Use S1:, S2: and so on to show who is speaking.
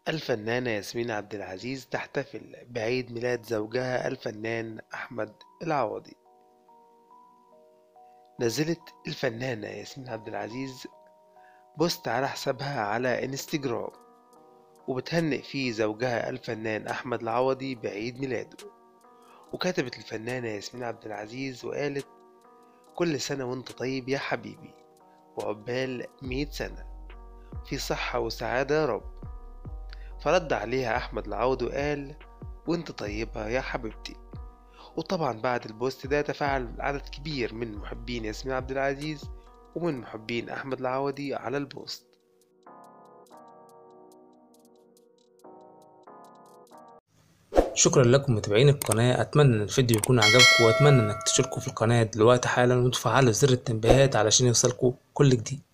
S1: الفنانة ياسمين عبد العزيز تحتفل بعيد ميلاد زوجها الفنان أحمد العوضي نزلت الفنانة ياسمين عبد العزيز بوست على حسابها على انستجرام وبتهنئ فيه زوجها الفنان أحمد العوضي بعيد ميلاده وكتبت الفنانة ياسمين عبد العزيز وقالت كل سنة وانت طيب يا حبيبي وعقبال مية سنة في صحة وسعادة يا رب فرد عليها أحمد العوضي وقال وانت طيبة يا حبيبتي وطبعا بعد البوست ده تفاعل عدد كبير من محبين ياسمين عبد العزيز ومن محبين أحمد العوضي على البوست
S2: شكرا لكم متابعين القناة أتمنى إن الفيديو يكون عجبكم وأتمنى إنك تشتركوا في القناة دلوقتي حالا وتفعلوا زر التنبيهات علشان يوصلكوا كل جديد